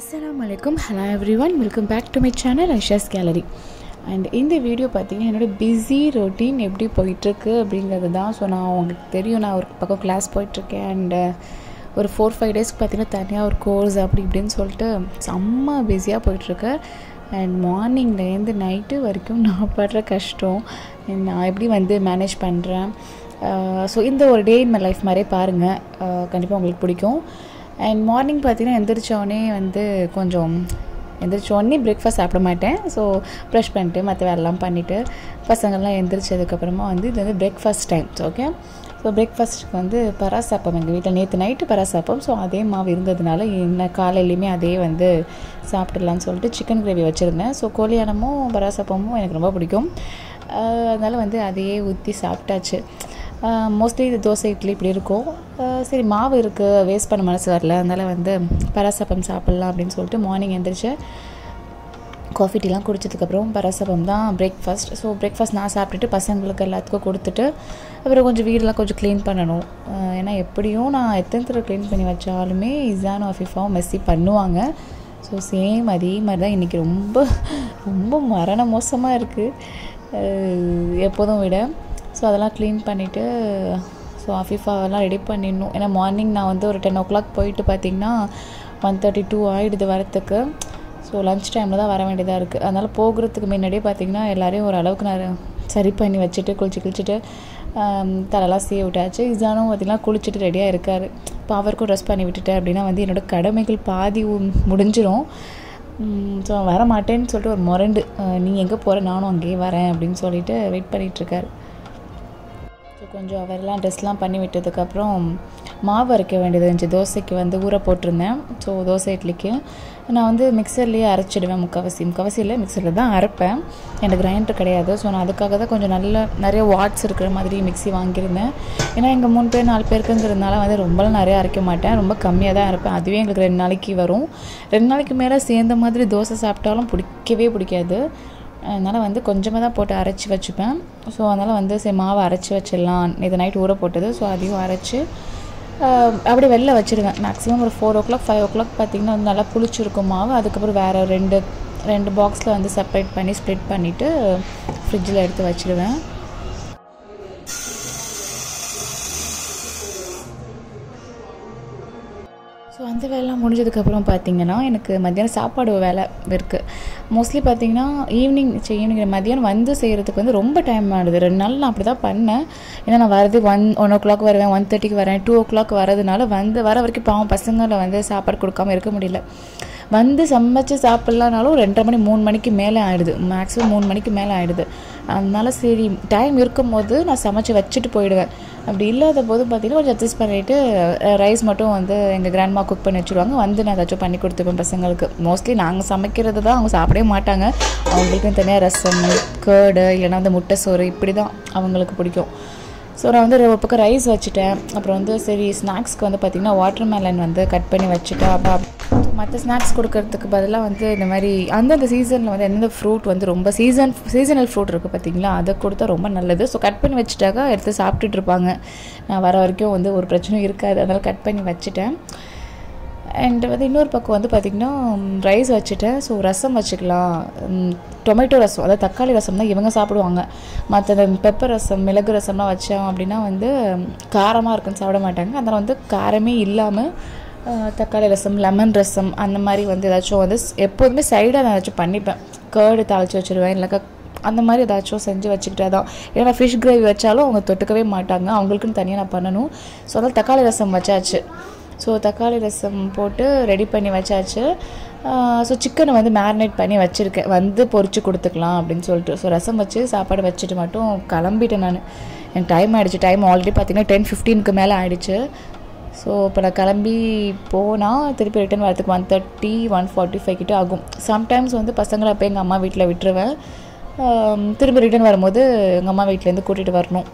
அஸ்ஸலாமு அலைக்கும் hello everyone welcome back to my channel Aisha's gallery and இந்த video பார்த்தீங்கன்னா என்னோடய பிஸி ரொட்டீன் எப்படி போயிட்டுருக்கு அப்படிங்கிறது தான் ஸோ நான் உங்களுக்கு தெரியும் நான் ஒரு பக்கம் கிளாஸ் போயிட்டுருக்கேன் அண்டு ஒரு ஃபோர் ஃபைவ் டேஸ்க்கு பார்த்தீங்கன்னா தனியாக ஒரு கோர்ஸ் அப்படி இப்படின்னு சொல்லிட்டு செம்ம பிஸியாக போயிட்டுருக்கு அண்ட் மார்னிங்லேருந்து நைட்டு வரைக்கும் நான் படுற கஷ்டம் நான் எப்படி வந்து மேனேஜ் பண்ணுறேன் ஸோ இந்த ஒரு டே இன் மை லைஃப் மாதிரியே பாருங்கள் கண்டிப்பாக உங்களுக்கு பிடிக்கும் அண்ட் மார்னிங் பார்த்தீங்கன்னா எந்திரிச்சோடனே வந்து கொஞ்சம் எந்திரிச்சோடனே பிரேக்ஃபாஸ்ட் சாப்பிட மாட்டேன் ஸோ ப்ரஷ் பண்ணிட்டு மற்ற வேலைலாம் பண்ணிவிட்டு பசங்கள்லாம் எந்திரிச்சதுக்கப்புறமா வந்து இது வந்து பிரேக்ஃபாஸ்ட் டைம் ஓகே ஸோ பிரேக்ஃபாஸ்ட்டுக்கு வந்து பராசாப்பம் எங்கள் வீட்டில் நேற்று நைட்டு பராசாப்பம் ஸோ அதே மாவு இருந்ததுனால என்ன காலையிலையுமே அதே வந்து சாப்பிட்றலான்னு சொல்லிட்டு சிக்கன் கிரேவி வச்சுருந்தேன் ஸோ கோழியானமும் பராசாப்பமும் எனக்கு ரொம்ப பிடிக்கும் அதனால் வந்து அதையே ஊற்றி சாப்பிட்டாச்சு மோஸ்ட்லி இது தோசை இட்லி இப்படி இருக்கும் சரி மாவு இருக்குது வேஸ்ட் பண்ண மனசு வரல அதனால் வந்து பராசப்பம் சாப்பிட்லாம் அப்படின்னு சொல்லிட்டு மார்னிங் எழுந்திரிச்சு காஃபி டீலாம் குடிச்சதுக்கப்புறம் பராசப்பம் தான் பிரேக்ஃபாஸ்ட் ஸோ பிரேக்ஃபாஸ்ட் நான் சாப்பிட்டுட்டு பசங்களுக்கு எல்லாத்துக்கும் கொடுத்துட்டு அப்புறம் கொஞ்சம் வீடெலாம் கொஞ்சம் க்ளீன் பண்ணணும் ஏன்னா எப்படியும் நான் எத்தனை தடவை க்ளீன் பண்ணி வச்சாலுமே இசானும் அஃபிஃபாவும் மெஸ்ஸி பண்ணுவாங்க ஸோ சேம் அதே மாதிரி தான் இன்றைக்கி ரொம்ப ரொம்ப மரண மோசமாக இருக்குது எப்போதும் விட ஸோ அதெல்லாம் க்ளீன் பண்ணிவிட்டு ஸோ அஃபிஃபாவெல்லாம் ரெடி பண்ணிடணும் ஏன்னா மார்னிங் நான் வந்து ஒரு டென் ஓ கிளாக் போயிட்டு பார்த்திங்கன்னா ஒன் தேர்ட்டி டூ ஆகிடுது வரத்துக்கு ஸோ லன்ச் டைமில் தான் வர வேண்டியதாக இருக்குது அதனால் போகிறதுக்கு முன்னாடியே பார்த்திங்கன்னா எல்லோரையும் ஒரு அளவுக்கு நான் சரி பண்ணி வச்சுட்டு குளிச்சு குளிச்சுட்டு தலைலாம் சீ விட்டாச்சு இசானும் பார்த்திங்கன்னா குளிச்சுட்டு ரெடியாக இருக்கார் இப்போ அவருக்கும் ட்ரெஸ் பண்ணி விட்டுட்டேன் அப்படின்னா வந்து என்னோடய கடமைகள் பாதி முடிஞ்சிடும் ஸோ வர மாட்டேன்னு சொல்லிட்டு ஒரு முரண்டு நீ எங்கே போகிற நானும் அங்கேயே வரேன் அப்படின்னு சொல்லிட்டு வெயிட் பண்ணிகிட்ருக்காரு ஸோ கொஞ்சம் அவரெல்லாம் ட்ரெஸ்லாம் பண்ணி விட்டதுக்கப்புறம் மாவு அரைக்க வேண்டியது இருந்துச்சு தோசைக்கு வந்து ஊற போட்டிருந்தேன் ஸோ தோசை இட்லிக்கு நான் வந்து மிக்சர்லேயே அரைச்சிடுவேன் முக்கால்வாசி முக்கால்வாசி இல்லை மிக்சரில் தான் அரைப்பேன் எனக்கு கிரைண்டர் கிடையாது ஸோ நான் அதுக்காக தான் கொஞ்சம் நல்ல நிறைய வாட்ஸ் இருக்கிற மாதிரி மிக்சி வாங்கியிருந்தேன் ஏன்னா எங்கள் மூணு பேர் நாலு பேருக்குங்கிறதுனால வந்து ரொம்பலாம் நிறைய அரைக்க மாட்டேன் ரொம்ப கம்மியாக தான் அரைப்பேன் அதுவே எங்களுக்கு ரெண்டு நாளைக்கு வரும் ரெண்டு நாளைக்கு மேலே சேர்ந்த மாதிரி தோசை சாப்பிட்டாலும் பிடிக்கவே பிடிக்காது அதனால் வந்து கொஞ்சமாக தான் போட்டு அரைச்சி வச்சுப்பேன் ஸோ அதனால் வந்து சரி மாவை அரைச்சி வச்சிடலாம் இது நைட் ஊற போட்டது ஸோ அதையும் அரைச்சி அப்படியே வெளில வச்சுருவேன் மேக்ஸிமம் ஒரு four o'clock five o'clock பார்த்திங்கன்னா வந்து நல்லா புளிச்சிருக்கும் மாவு அதுக்கப்புறம் வேறு ரெண்டு ரெண்டு பாக்ஸில் வந்து செப்பரேட் பண்ணி ஸ்ப்ளிட் பண்ணிவிட்டு ஃப்ரிட்ஜில் எடுத்து வச்சுடுவேன் ஸோ அந்த வேலைலாம் முடிஞ்சதுக்கப்புறம் பார்த்தீங்கன்னா எனக்கு மத்தியானம் சாப்பாடு வேலை இருக்குது மோஸ்ட்லி பார்த்தீங்கன்னா ஈவினிங் ஈவினிங் மதியானம் வந்து செய்கிறதுக்கு வந்து ரொம்ப டைம் ஆகுது ரெண்டு நாள் நான் அப்படி தான் பண்ணேன் ஏன்னா நான் வரது ஒன் ஒன் ஓ கிளாக் வருவேன் ஒன் தேர்ட்டிக்கு வரேன் டூ ஓ கிளாக் வரதுனால வந்து வர வரைக்கும் பாவம் பசங்களை வந்து சாப்பாடு கொடுக்காம இருக்க முடியல வந்து சமைச்சு சாப்பிட்லானாலும் ரெண்டரை மணி மூணு மணிக்கு மேலே ஆகிடுது மேக்ஸிமம் மூணு மணிக்கு மேலே ஆகிடுது அதனால சரி டைம் இருக்கும் போது நான் சமைச்சு வச்சுட்டு போயிடுவேன் அப்படி இல்லாத போது பார்த்திங்கன்னா கொஞ்சம் அட்ஜஸ்ட் பண்ணிவிட்டு ரைஸ் மட்டும் வந்து எங்கள் கிராண்ட்மா குக் பண்ணி வச்சுருவாங்க வந்து நான் ஏதாச்சும் பண்ணி கொடுத்துப்பேன் பசங்களுக்கு மோஸ்ட்லி நாங்கள் சமைக்கிறது தான் அவங்க சாப்பிடவே மாட்டாங்க அவங்களுக்கும் தனியாக ரசம் கேர்டு இல்லைனா வந்து முட்டை சோறு இப்படி தான் அவங்களுக்கு பிடிக்கும் ஸோ நான் வந்து ஒரு பக்கம் ரைஸ் வச்சுட்டேன் அப்புறம் வந்து சரி ஸ்நாக்ஸ்க்கு வந்து பார்த்திங்கன்னா வாட்டர் மேலன் வந்து கட் பண்ணி வச்சுட்டேன் அப்புறம் மற்ற ஸ்நாக்ஸ் கொடுக்கறதுக்கு பதிலாக வந்து இந்த மாதிரி அந்தந்த சீசனில் வந்து எந்தெந்த ஃப்ரூட் வந்து ரொம்ப சீசன் சீசனல் ஃப்ரூட் இருக்குது பார்த்திங்களா அதை கொடுத்தா ரொம்ப நல்லது ஸோ கட் பண்ணி வச்சுட்டாக்கா எடுத்து சாப்பிட்டுட்டு இருப்பாங்க நான் வர வரைக்கும் வந்து ஒரு பிரச்சனையும் இருக்காது அதனால் கட் பண்ணி வச்சுட்டேன் அண்ட் வந்து இன்னொரு பக்கம் வந்து பார்த்திங்கன்னா ரைஸ் வச்சுட்டேன் ஸோ ரசம் வச்சுக்கலாம் டொமேட்டோ ரசம் அதாவது தக்காளி ரசம் தான் இவங்க சாப்பிடுவாங்க மற்ற பெப்பர் ரசம் மிளகு ரசம்லாம் வச்சோம் அப்படின்னா வந்து காரமாக இருக்குன்னு சாப்பிட மாட்டாங்க அதனால் வந்து காரமே இல்லாமல் தக்காளி ரசம் லெமன் ரசம் அந்த மாதிரி வந்து ஏதாச்சும் வந்து எப்போதுமே சைடாக நான் ஏதாச்சும் பண்ணிப்பேன் கேர்டு தாளித்து வச்சுருவேன் இல்லைக்கா அந்த மாதிரி ஏதாச்சும் செஞ்சு வச்சுக்கிட்டே தான் ஏன்னா ஃபிஷ் கிரேவி வச்சாலும் அவங்க தொட்டுக்கவே மாட்டாங்க அவங்களுக்குன்னு தனியாக நான் பண்ணணும் ஸோ அதனால் தக்காளி ரசம் வச்சாச்சு ஸோ தக்காளி ரசம் போட்டு ரெடி பண்ணி வச்சாச்சு ஸோ சிக்கனை வந்து மேரினேட் பண்ணி வச்சுருக்கேன் வந்து பொறிச்சு கொடுத்துக்கலாம் அப்படின்னு சொல்லிட்டு ஸோ ரசம் வச்சு சாப்பாடு வச்சுட்டு மட்டும் கிளம்பிட்டேன் நான் எனக்கு டைம் ஆகிடுச்சு டைம் ஆல்ரெடி பார்த்திங்கன்னா டென் ஃபிஃப்டீனுக்கு மேலே ஆகிடுச்சு ஸோ இப்போ நான் கிளம்பி போனால் திருப்பி ரிட்டன் வரதுக்கு one thirty one forty five கிட்ட ஆகும் சம்டைம்ஸ் வந்து பசங்களை அப்போ எங்கள் அம்மா வீட்டில் விட்டுருவேன் திருப்பி ரிட்டன் வரும்போது எங்கள் அம்மா வீட்டிலேருந்து கூட்டிகிட்டு வரணும்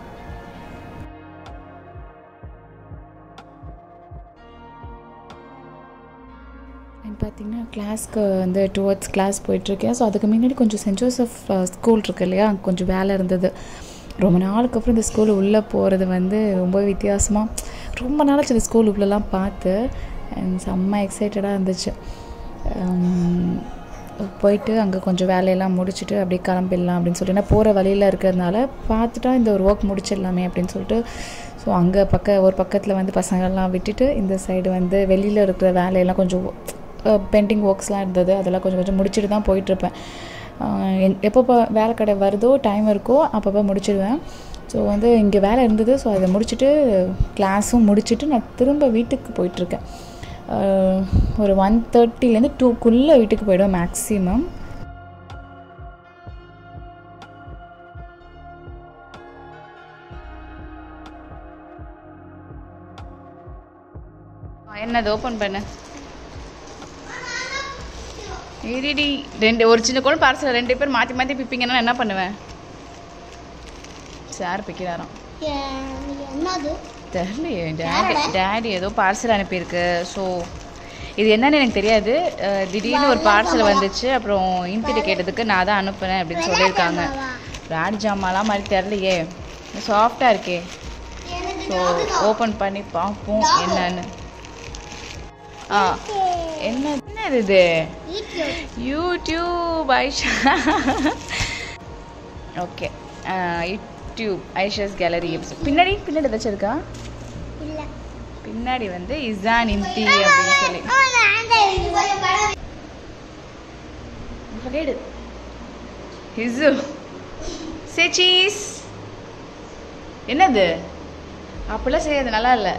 அண்ட் பார்த்திங்கன்னா கிளாஸ்க்கு வந்து டுவர்ட்ஸ் கிளாஸ் போயிட்டுருக்கேன் ஸோ அதுக்கு முன்னாடி கொஞ்சம் சென்ட் ஜோசப் ஸ்கூல் இருக்கு இல்லையா கொஞ்சம் வேலை இருந்தது ரொம்ப நாளுக்கு அப்புறம் இந்த ஸ்கூல் உள்ளே போகிறது வந்து ரொம்ப வித்தியாசமாக ரொம்ப நாளாச்சு இந்த ஸ்கூல் உள்ளெல்லாம் பார்த்து அண்ட் செம்ம எக்ஸைட்டடாக இருந்துச்சு உம், போயிட்டு அங்கே கொஞ்சம் வேலையெல்லாம் முடிச்சுட்டு அப்படியே கிளம்பிடலாம் அப்படின்னு சொல்லிட்டு ஏன்னா போகிற வழியில் இருக்கிறதுனால பார்த்துட்டா இந்த ஒரு ஒர்க் முடிச்சிடலாமே அப்படின்னு சொல்லிட்டு ஸோ அங்கே பக்க ஒரு பக்கத்தில் வந்து பசங்கள்லாம் விட்டுட்டு இந்த சைடு வந்து வெளியில் இருக்கிற வேலையெல்லாம் கொஞ்சம் பெண்டிங் ஒர்க்ஸ்லாம் இருந்தது அதெல்லாம் கொஞ்சம் கொஞ்சம் முடிச்சுட்டு தான் போயிட்டுருப்பேன் எப்பப்போ வேலை கடை வருதோ டைம் இருக்கோ அப்பப்போ முடிச்சிடுவேன் ஸோ வந்து இங்கே வேலை இருந்தது ஸோ அதை முடிச்சுட்டு கிளாஸும் முடிச்சுட்டு நான் திரும்ப வீட்டுக்கு போயிட்டுருக்கேன் ஆஹ் ஒரு ஒன் தேர்ட்டிலேருந்து டூக்குள்ளே வீட்டுக்கு போயிடுவேன் மேக்ஸிமம் என்னது ஓப்பன் பண்ணு இருடி ரெண்டு ஒரு சின்ன கூட பார்சல் ரெண்டு பேர் மாற்றி மாற்றி பிப்பிங்கன்னா என்ன பண்ணுவேன் சார் பிக்கிறாராம் என்னது தெரியலையே டேடி டேடி ஏதோ பார்சல் அனுப்பியிருக்கு ஸோ இது என்னன்னு எனக்கு தெரியாது அஹ் திடீர்னு ஒரு பார்சல் வந்துச்சு அப்புறம் இன்கிட்ட கேட்டதுக்கு நான் தான் அனுப்புனேன் அப்படின்னு சொல்லியிருக்காங்க ராடி ஜாமாலாம் மாதிரி தெரிலையே சாஃப்டாக இருக்கே ஸோ ஓப்பன் பண்ணி பார்ப்போம் என்னன்னு ஆ என்ன என்னது இது YouTube Aisha okay YouTube Aisha's gallery பின்னாடி பின்னாடி ஏதாச்சும் இருக்கா இல்ல பின்னாடி வந்து இசான் இந்தி அப்படின்னு சொல்லி ஹிசு சே சீஸ் என்னது அப்படிலாம் செய்யாது நல்லா இல்லை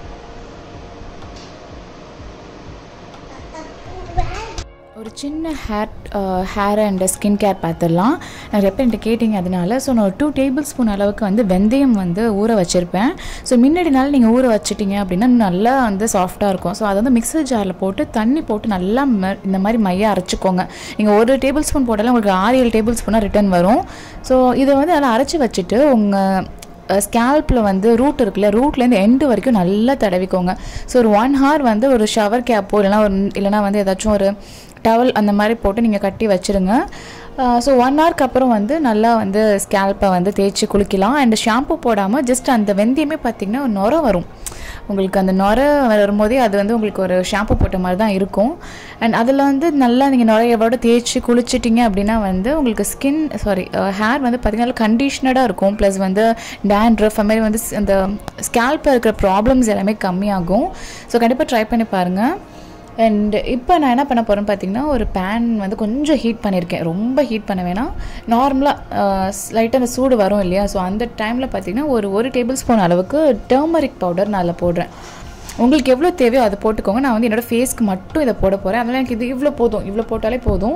ஒரு சின்ன hair hair and skin care பார்த்துடலாம் நிறைய பேர் என்கிட்ட கேட்டிங்க அதனால ஸோ நான் ஒரு டூ டேபிள் ஸ்பூன் அளவுக்கு வந்து வெந்தயம் வந்து ஊற வச்சுருப்பேன் ஸோ முன்னாடி நாள் நீங்கள் ஊற வச்சிட்டிங்க அப்படின்னா நல்லா வந்து சாஃப்டாக இருக்கும் ஸோ அதை வந்து மிக்சர் ஜாரில் போட்டு தண்ணி போட்டு நல்லா ம- இந்த மாதிரி மையாக அரைச்சிக்கோங்க நீங்கள் ஒரு டேபிள் ஸ்பூன் போட்டாலும் உங்களுக்கு ஆறு ஏழு டேபிள் ஸ்பூனாக ரிட்டர்ன் வரும் ஸோ இதை வந்து அதெல்லாம் அரைச்சி வச்சுட்டு உங்கள் ஸ்கேல்பில் வந்து ரூட் இருக்குல்ல ரூட்லேருந்து எண்டு வரைக்கும் நல்லா தடவிக்கோங்க ஸோ ஒரு ஒன் ஹவர் வந்து ஒரு ஷவர் கேப்போ இல்லைனா ஒரு இல்லைனா வந்து ஏதாச்சும் ஒரு டவல் அந்த மாதிரி போட்டு நீங்கள் கட்டி வச்சுருங்க ஸோ ஒன் ஹவருக்கு அப்புறம் வந்து நல்லா வந்து ஸ்கேல்ப்பை வந்து தேய்ச்சி குளிக்கலாம் அண்ட் ஷாம்பு போடாமல் ஜஸ்ட் அந்த வெந்தயமே பார்த்திங்கன்னா ஒரு நுர வரும் உங்களுக்கு அந்த நுர வரும்போதே அது வந்து உங்களுக்கு ஒரு ஷாம்பு போட்ட மாதிரி தான் இருக்கும் அண்ட் அதில் வந்து நல்லா நீங்கள் நுரையோட தேய்ச்சி குளிச்சிட்டிங்க அப்படின்னா வந்து உங்களுக்கு ஸ்கின் சாரி ஹேர் வந்து பார்த்திங்கன்னா கண்டிஷ்னடாக இருக்கும் ப்ளஸ் வந்து டேண்ட்ரஃப் அது மாதிரி வந்து ஸ்- அந்த ஸ்கேல்பில் இருக்கிற ப்ராப்ளம்ஸ் எல்லாமே கம்மியாகும் ஸோ கண்டிப்பாக ட்ரை பண்ணி பாருங்கள் அண்ட் இப்போ நான் என்ன பண்ண போகிறேன்னு பார்த்தீங்கன்னா ஒரு பேன் வந்து கொஞ்சம் ஹீட் பண்ணியிருக்கேன் ரொம்ப ஹீட் பண்ண வேணாம் நார்மலாக லைட்டாக அந்த சூடு வரும் இல்லையா ஸோ அந்த டைமில் பார்த்தீங்கன்னா ஒரு ஒரு டேபிள் ஸ்பூன் அளவுக்கு டர்மரிக் பவுடர் நான் அதில் போடுறேன் உங்களுக்கு எவ்வளோ தேவையோ அதை போட்டுக்கோங்க நான் வந்து என்னோடய ஃபேஸ்க்கு மட்டும் இதை போட போகிறேன் அதனால் எனக்கு இது இவ்வளோ போதும் இவ்வளோ போட்டாலே போதும்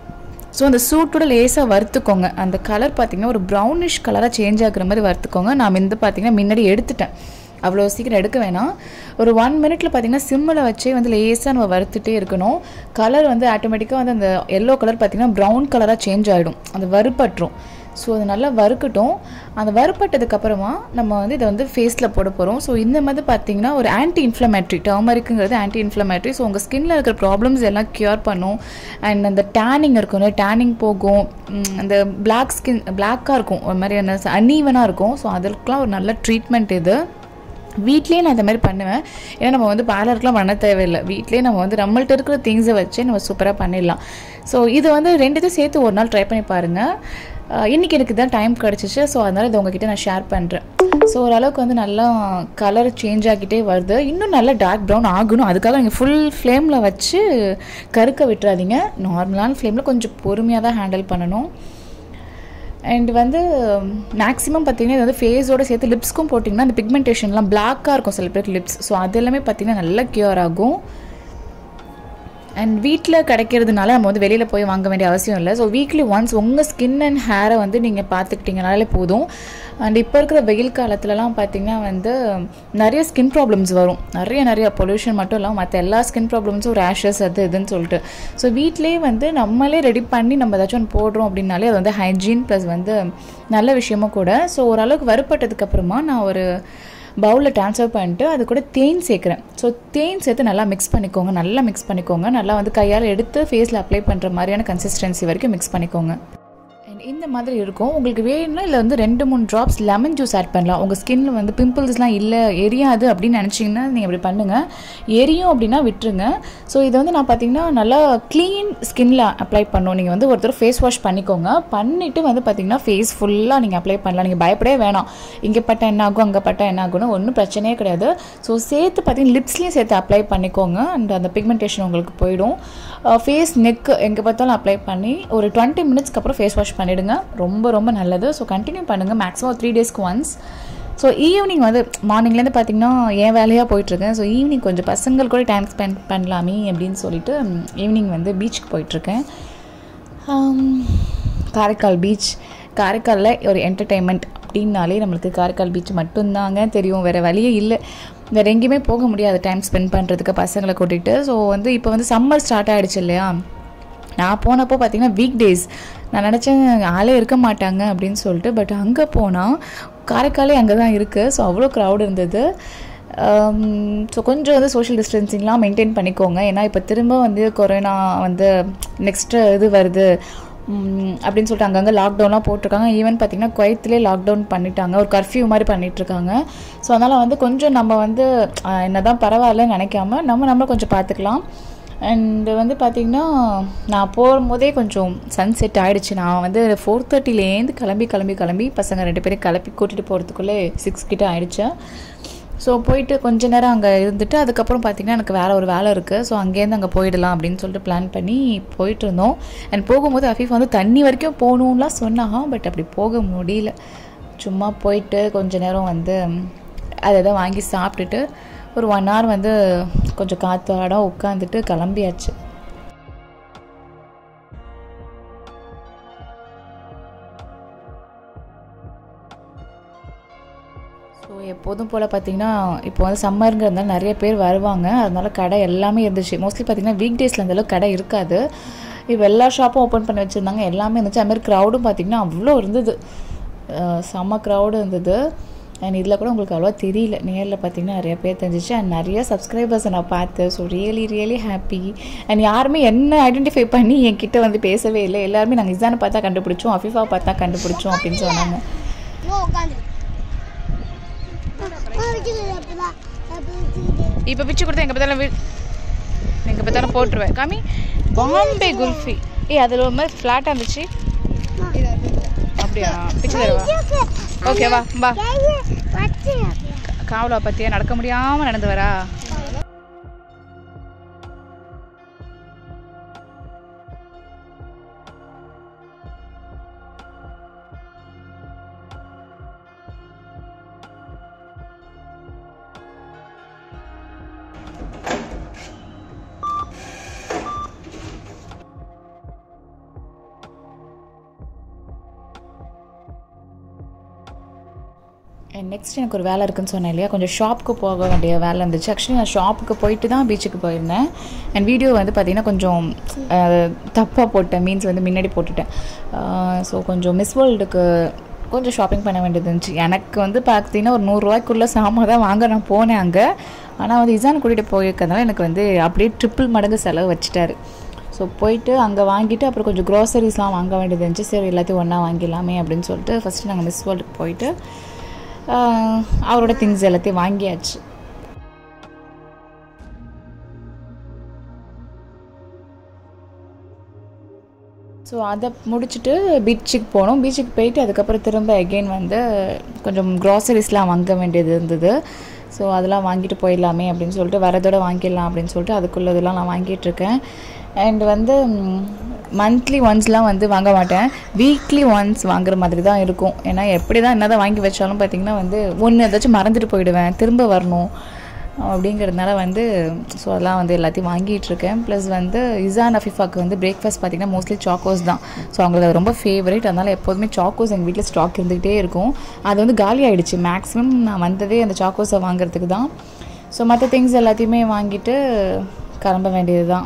ஸோ அந்த சூட்டோட லேசாக வறுத்துக்கோங்க அந்த கலர் பார்த்தீங்கன்னா ஒரு ப்ரௌனிஷ் கலராக சேஞ்ச் ஆகுற மாதிரி வறுத்துக்கோங்க நான் வந்து பார்த்தீங்கன்னா முன்னாடி எடுத்துட்டேன் அவ்வளோ சீக்கிரம் எடுக்க வேணாம் ஒரு ஒன் மினிட்ல பார்த்தீங்கன்னா சிம்மில் வச்சே வந்து லேசாக நம்ம வறுத்துட்டே இருக்கணும் கலர் வந்து ஆட்டோமேட்டிக்காக வந்து அந்த எல்லோ கலர் பார்த்தீங்கன்னா ப்ரௌன் கலராக சேஞ்ச் ஆகிடும் அந்த வறுப்பற்றும் ஸோ அது நல்லா வறுக்கட்டும் அந்த வறுப்பட்டதுக்கு அப்புறமா நம்ம வந்து இதை வந்து ஃபேஸில் போட போகிறோம் ஸோ இந்த மாதிரி பார்த்தீங்கன்னா ஒரு ஆன்டி இன்ஃப்ளமேட்ரி டர்மரிக்குங்கிறது ஆன்டி இன்ஃப்ளமேட்ரி ஸோ உங்கள் ஸ்கின்ல இருக்கிற ப்ராப்ளம்ஸ் எல்லாம் க்யூர் பண்ணும் அண்ட் அந்த டேனிங் இருக்கும் டேனிங் போகும் உம், அந்த பிளாக் ஸ்கின் பிளாக்காக இருக்கும் ஒரு மாதிரி என்ன அன்ஈவனாக இருக்கும் ஸோ அதுக்கெலாம் ஒரு நல்ல ட்ரீட்மெண்ட் இது வீட்லேயே நான் இந்த மாதிரி பண்ணுவேன் ஏன்னா நம்ம வந்து பார்லருக்குலாம் பண்ண தேவையில்லை வீட்லேயே நம்ம வந்து நம்மள்ட்ட இருக்கிற திங்ஸை வச்சே நம்ம சூப்பராக பண்ணிடலாம் ஸோ இது வந்து ரெண்டுத்தையும் சேர்த்து ஒரு நாள் ட்ரை பண்ணி பாருங்கள் அஹ் இன்னைக்கு எனக்கு தான் டைம் கிடச்சிச்சு ஸோ அதனால் இதை உங்ககிட்ட நான் ஷேர் பண்ணுறேன் ஸோ ஓரளவுக்கு வந்து நல்லா கலர் சேஞ்ச் ஆகிட்டே வருது இன்னும் நல்லா டார்க் ப்ரௌன் ஆகணும் அதுக்காக நீங்கள் ஃபுல் ஃப்ளேமில் வச்சு கருக்க விட்டுறாதீங்க நார்மலான ஃப்ளேமில் கொஞ்சம் பொறுமையாக தான் ஹேண்டில் பண்ணணும் அண்ட் வந்து மேக்ஸிமம் பார்த்தீங்கன்னா இது வந்து ஃபேஸோட சேர்த்து லிப்ஸ்க்கும் போட்டிங்கன்னா அந்த பிக்மெண்டேஷன்லாம் பிளாக்காக இருக்கும் சில பேருக்கு லிப்ஸ் ஸோ அது எல்லாமே பார்த்தீங்கன்னா நல்லா க்யூர் ஆகும் அண்ட் வீட்டில் கிடைக்கிறதுனால நம்ம வந்து வெளியில் போய் வாங்க வேண்டிய அவசியம் இல்லை ஸோ வீக்லி ஒன்ஸ் உங்கள் ஸ்கின் அண்ட் ஹேரை வந்து நீங்கள் பார்த்துக்கிட்டிங்கனாலே போதும் அண்ட் இப்போ இருக்கிற வெயில் காலத்துலலாம் பார்த்தீங்கன்னா வந்து நிறைய ஸ்கின் ப்ராப்ளம்ஸ் வரும் நிறைய நிறைய பொல்யூஷன் மட்டும் இல்லாமல் மற்ற எல்லா ஸ்கின் ப்ராப்ளம்ஸும் ரேஷஸ் அது இதுன்னு சொல்லிட்டு ஸோ வீட்டிலேயே வந்து நம்மளே ரெடி பண்ணி நம்ம ஏதாச்சும் ஒன்று போடுறோம் அப்படின்னாலே அது வந்து ஹைஜீன் ப்ளஸ் வந்து நல்ல விஷயமும் கூட ஸோ ஓரளவுக்கு வறுப்பட்டதுக்கு அப்புறமா நான் ஒரு பவுலில் ட்ரான்ஸ்ஃபர் பண்ணிட்டு அது கூட தேன் சேர்க்குறேன் ஸோ தேன் சேர்த்து நல்லா மிக்ஸ் பண்ணிக்கோங்க நல்லா மிக்ஸ் பண்ணிக்கோங்க நல்லா வந்து கையால் எடுத்து ஃபேஸில் அப்ளை பண்ணுற மாதிரியான கன்சிஸ்டன்சி வரைக்கும் மிக்ஸ் பண்ணிக்கோங்க And இந்த மாதிரி இருக்கும் உங்களுக்கு வேணும்னா இதில் வந்து ரெண்டு மூணு ட்ராப்ஸ் லெமன் ஜூஸ் ஆட் பண்ணலாம் உங்கள் ஸ்கின்ல வந்து பிம்பிள்ஸ்லாம் இல்லை எரியாது அப்படின்னு நினச்சிங்கன்னா நீங்கள் இப்படி பண்ணுங்கள் எரியும் அப்படின்னா விட்டுருங்க ஸோ இதை வந்து நான் பார்த்தீங்கன்னா நல்லா க்ளீன் ஸ்கின்ல அப்ளை பண்ணும் நீங்கள் வந்து ஒருத்தர் ஃபேஸ் வாஷ் பண்ணிக்கோங்க பண்ணிவிட்டு வந்து பார்த்தீங்கன்னா ஃபேஸ் ஃபுல்லாக நீங்கள் அப்ளை பண்ணலாம் நீங்கள் பயப்படவே வேணாம் இங்கே பட்டா என்ன ஆகும் அங்கே பட்டா என்ன ஆகும்னு ஒன்றும் பிரச்சனையே கிடையாது ஸோ சேர்த்து பார்த்தீங்கன்னா லிப்ஸ்லேயும் சேர்த்து அப்ளை பண்ணிக்கோங்க அண்ட் அந்த பிக்மெண்டேஷன் உங்களுக்கு போயிடும் ஃபேஸ் நெக் எங்கே பார்த்தாலும் அப்ளை பண்ணி ஒரு டுவெண்ட்டி மினிட்ஸ்க்கு அப்புறம் ஃபேஸ் வாஷ் பண்ணிவிடுங்க ரொம்ப ரொம்ப நல்லது ஸோ கண்டினியூ பண்ணுங்கள் மேக்ஸிமம் த்ரீ டேஸ்க்கு ஒன்ஸ் ஸோ ஈவினிங் வந்து மார்னிங்லேருந்து பார்த்தீங்கன்னா என் வேலையாக போயிட்டுருக்கேன் ஸோ ஈவினிங் கொஞ்சம் பசங்கள் கூட டைம் ஸ்பெண்ட் பண்ணலாமே அப்படின்னு சொல்லிட்டு ஈவினிங் வந்து பீச்சுக்கு போயிட்டுருக்கேன் காரைக்கால் பீச் காரைக்காலில் ஒரு என்டர்டெயின்மெண்ட் அப்படின்னாலே நம்மளுக்கு காரைக்கால் பீச் மட்டும்தாங்க தெரியும் வேறு வழியே இல்லை வேறு எங்கேயுமே போக முடியாது டைம் ஸ்பெண்ட் பண்ணுறதுக்கு பசங்களை கூட்டிகிட்டு ஸோ வந்து இப்போ வந்து சம்மர் ஸ்டார்ட் ஆகிடுச்சு இல்லையா நான் போனப்போ பார்த்தீங்கன்னா வீக் டேஸ் நான் நினச்சேன் ஆளே இருக்க மாட்டாங்க அப்படின்னு சொல்லிட்டு பட் அங்கே போனால் காரைக்காலே அங்கே தான் இருக்குது ஸோ அவ்வளோ க்ரௌட் இருந்தது ஸோ கொஞ்சம் வந்து சோஷியல் டிஸ்டன்சிங்லாம் மெயின்டைன் பண்ணிக்கோங்க ஏன்னா இப்போ திரும்ப வந்து கொரோனா வந்து நெக்ஸ்ட்டு இது வருது அப்படின்னு சொல்லிட்டு அங்கங்கே லாக்டவுன்லாம் போட்டிருக்காங்க ஈவன் பார்த்திங்கன்னா குவைத்திலே லாக்டவுன் பண்ணிட்டாங்க ஒரு கர்ஃப்யூ மாதிரி பண்ணிகிட்ருக்காங்க ஸோ அதனால் வந்து கொஞ்சம் நம்ம வந்து என்ன தான் பரவாயில்லன்னு நினைக்காம நம்ம நம்மளை கொஞ்சம் பார்த்துக்கலாம் அண்டு வந்து பார்த்திங்கன்னா நான் போகும்போதே கொஞ்சம் சன்செட் ஆகிடுச்சு நான் வந்து ஃபோர் தேர்ட்டிலேருந்து கிளம்பி கிளம்பி கிளம்பி பசங்க ரெண்டு பேரும் கிளப்பி கூட்டிகிட்டு போகிறதுக்குள்ளே சிக்ஸ் கிட்ட ஆகிடுச்சு ஸோ போயிட்டு கொஞ்ச நேரம் அங்கே இருந்துட்டு அதுக்கப்புறம் பார்த்திங்கன்னா எனக்கு வேறு ஒரு வேலை இருக்குது ஸோ அங்கேருந்து அங்கே போயிடலாம் அப்படின்னு சொல்லிட்டு பிளான் பண்ணி போயிட்டு இருந்தோம் அண்ட் போகும்போது அஃபீஃப் வந்து தண்ணி வரைக்கும் போகணும்லாம் சொன்னாங்க பட் அப்படி போக முடியல சும்மா போயிட்டு கொஞ்ச நேரம் வந்து அதை தான் வாங்கி சாப்பிட்டுட்டு ஒரு ஒன் ஹவர் வந்து கொஞ்சம் காற்றாட உட்காந்துட்டு கிளம்பியாச்சு ஸோ எப்போதும் போல் பார்த்தீங்கன்னா இப்போ வந்து சம்மருங்கிறதுனால நிறைய பேர் வருவாங்க அதனால கடை எல்லாமே இருந்துச்சு மோஸ்ட்லி பார்த்தீங்கன்னா வீக் டேஸில் அந்தளவுக்கு கடை இருக்காது இப்போ எல்லா ஷாப்பும் ஓப்பன் பண்ணி வச்சுருந்தாங்க எல்லாமே இருந்துச்சு அதுமாதிரி க்ரௌடும் பார்த்திங்கன்னா அவ்வளோ இருந்தது செம்ம க்ரௌடு இருந்தது அண்ட் இதில் கூட உங்களுக்கு அவ்வளோவா தெரியல நேரில் பார்த்தீங்கன்னா நிறைய பேர் தெரிஞ்சிச்சு அண்ட் நிறைய சப்ஸ்கிரைபர்ஸை நான் பார்த்தேன் so really really happy and யாருமே என்ன ஐடென்டிஃபை பண்ணி என்கிட்ட வந்து பேசவே இல்லை எல்லாருமே நாங்கள் இசானை பார்த்தா கண்டுபிடிச்சோம் அஃபிஃபா பார்த்தா கண்டுபிடிச்சோம் அப்படின்னு சொன்னாங்க இப்போ பிச்சு கொடுத்தா எங்கே பார்த்தாலும் எங்கே பார்த்தாலும் போட்டுருவேன் காமி பாம்பே குல்ஃபி ஏ அதில் ஒரு மாதிரி ஃப்ளாட்டாக இருந்துச்சு அப்படியா பிச்சு தருவா ஓகே வா வா காவலா பத்தியா நடக்க முடியாமல் நடந்து வரா நெக்ஸ்ட் எனக்கு ஒரு வேலை இருக்குன்னு சொன்னேன் இல்லையா கொஞ்சம் ஷாப்புக்கு போக வேண்டிய வேலை இருந்துச்சு ஆக்சுவலி நான் ஷாப்புக்கு போயிட்டு தான் பீச்சுக்கு போயிருந்தேன் அண்ட் வீடியோ வந்து பார்த்திங்கன்னா கொஞ்சம் தப்பாக போட்டேன் மீன்ஸ் வந்து முன்னாடி போட்டுட்டேன் ஸோ கொஞ்சம் மிஸ் வேர்ல்டுக்கு கொஞ்சம் ஷாப்பிங் பண்ண வேண்டியது இருந்துச்சு எனக்கு வந்து பார்த்தீங்கன்னா ஒரு நூறுரூவாய்க்குள்ளே சாமான் தான் வாங்க நான் போனேன் அங்கே ஆனால் வந்து இசான் கூட்டிகிட்டு போயிருக்கிறதுனால எனக்கு வந்து அப்படியே ட்ரிப்பிள் மடங்கு செலவு வச்சுட்டாரு ஸோ போயிட்டு அங்கே வாங்கிட்டு அப்புறம் கொஞ்சம் க்ரோசரிஸ்லாம் வாங்க வேண்டியது இருந்துச்சு சரி எல்லாத்தையும் ஒன்றா வாங்கிடலாமே அப்படின்னு சொல்லிட்டு ஃபஸ்ட்டு நாங்கள் மிஸ் வேர்ல்டுக்கு போயிட்டு அவரோட திங்ஸ் எல்லாத்தையும் வாங்கியாச்சு ஸோ அதை முடிச்சுட்டு பீச்சுக்கு போனோம் பீச்சுக்கு போயிட்டு அதுக்கப்புறம் திரும்ப எகெயின் வந்து கொஞ்சம் க்ராசரிஸ்லாம் வாங்க வேண்டியது இருந்தது ஸோ அதெல்லாம் வாங்கிட்டு போயிடலாமே அப்படின்னு சொல்லிட்டு வரதோட வாங்கிடலாம் அப்படின்னு சொல்லிட்டு அதுக்குள்ளதெல்லாம் நான் வாங்கிட்டு இருக்கேன் அண்ட் வந்து மந்த்லி ஒன்ஸ்லாம் வந்து வாங்க மாட்டேன் வீக்லி ஒன்ஸ் வாங்குற மாதிரி தான் இருக்கும் ஏன்னா எப்படி தான் என்ன தான் வாங்கி வச்சாலும் பார்த்திங்கன்னா வந்து ஒன்று ஏதாச்சும் மறந்துட்டு போயிடுவேன் திரும்ப வரணும் அப்படிங்கிறதுனால வந்து ஸோ அதெல்லாம் வந்து எல்லாத்தையும் வாங்கிட்டு இருக்கேன் ப்ளஸ் வந்து இசான் அஃபிஃபாக்கு வந்து பிரேக்ஃபாஸ்ட் பார்த்திங்கன்னா மோஸ்ட்லி சாக்கோஸ் தான் ஸோ அவங்களுக்கு அது ரொம்ப ஃபேவரட் அதனால் எப்போதுமே சாக்கோஸ் எங்கள் வீட்டில் ஸ்டாக் இருந்துக்கிட்டே இருக்கும் அது வந்து காலி ஆகிடுச்சு மேக்ஸிமம் நான் வந்ததே அந்த சாக்கோஸை வாங்குறதுக்கு தான் ஸோ மற்ற திங்ஸ் எல்லாத்தையுமே வாங்கிட்டு கிளம்ப வேண்டியது தான்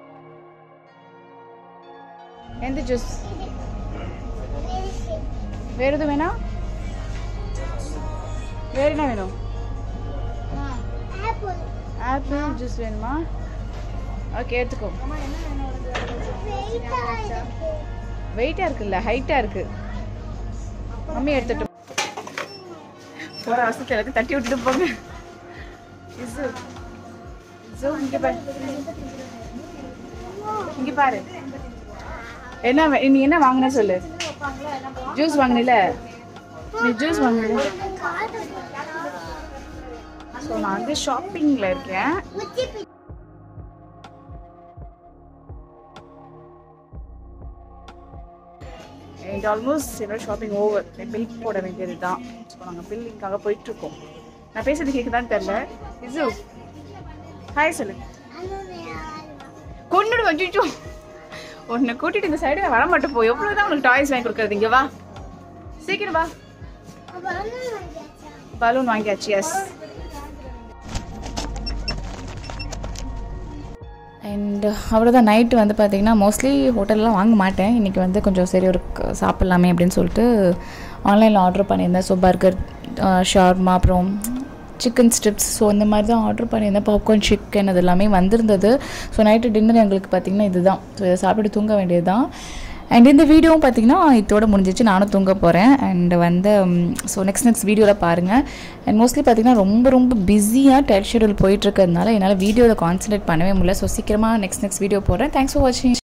எந்த ஜூஸ் வேறு எதுவும் வேணாம் வேறு என்ன வேணும் ஆப்பிள் ஆப்பிள் ஜூஸ் வேணுமா ஓகே எடுத்துக்கோ வெயிட்டா இருக்கு வெயிட்டாக இருக்குல்ல ஹைட்டாக இருக்கு மம்மி எடுத்துட்டு போகிற அவசரத்தில் எல்லாத்தையும் தட்டி விட்டுட்டு போங்க இசு இசு இங்கே பாரு இங்கே பாரு என்ன வே- நீ என்ன வாங்கின சொல்லு ஜூஸ் வாங்கினில நீ ஜூஸ் வாங்கின ஸோ நான் வந்து ஷாப்பிங்கில் இருக்கேன் உச்சி பி- அண்ட் ஆல்மோஸ்ட் என்னோட ஷாப்பிங் ஓவர் பில் போட வேண்டியது தான் ஸோ நாங்கள் பில்லிங்காக போயிட்டுருக்கோம் நான் பேசுறது கேட்குதான்னு தெரில இசு ஹாய் சொல்லு அது வேணாம். கொண்டுடு வச்சுச்சோ உன்னை கூட்டிட்டு இந்த சைடு வர மாட்டேன் போ எவ்வளோ தான் உனக்கு டாய்ஸ் வாங்கி கொடுக்குறது இங்கே வா சீக்கிரம் வா அப்ப அண்ணன் வாங்கியாச்சா? பலூன் வாங்கியாச்சு எஸ் அண்ட் அவ்வளோதான் நைட்டு வந்து பார்த்தீங்கன்னா மோஸ்ட்லி ஹோட்டல்லாம் வாங்க மாட்டேன் இன்றைக்கி வந்து கொஞ்சம் சரி ஒரு க- சாப்பிட்லாமே அப்படின்னு சொல்லிட்டு ஆன்லைனில் ஆர்டர் பண்ணியிருந்தேன் ஸோ பர்கர் ஷார்மா அப்புறம் சிக்கன் ஸ்ட்ரிப்ஸ் ஸோ இந்த மாதிரி தான் ஆர்டர் பண்ணியிருந்தேன் பாப்கார்ன் சிக்கன் அது எல்லாமே வந்திருந்தது ஸோ நைட்டு டின்னர் எங்களுக்கு பார்த்திங்கன்னா இதுதான் ஸோ இதை சாப்பிட்டு தூங்க வேண்டியது தான் அண்ட் இந்த வீடியோவும் பார்த்தீங்கன்னா இதோட முடிஞ்சிச்சு நானும் தூங்க போகிறேன் அண்ட் வந்து ஸோ நெக்ஸ்ட் நெக்ஸ்ட் வீடியோவில் பாருங்கள் அண்ட் மோஸ்ட்லி பார்த்தீங்கன்னா ரொம்ப ரொம்ப பிஸியாக டைட் ஷெடியூல் போயிட்டுருக்கிறதுனால என்னால் வீடியோவில் கான்சன்ட்ரேட் பண்ணவே முடியல ஸோ சீக்கிரமாக நெக்ஸ்ட் நெக்ஸ்ட் வீடியோ போடுறேன் தேங்க்ஸ் ஃபார் வாட்சிங்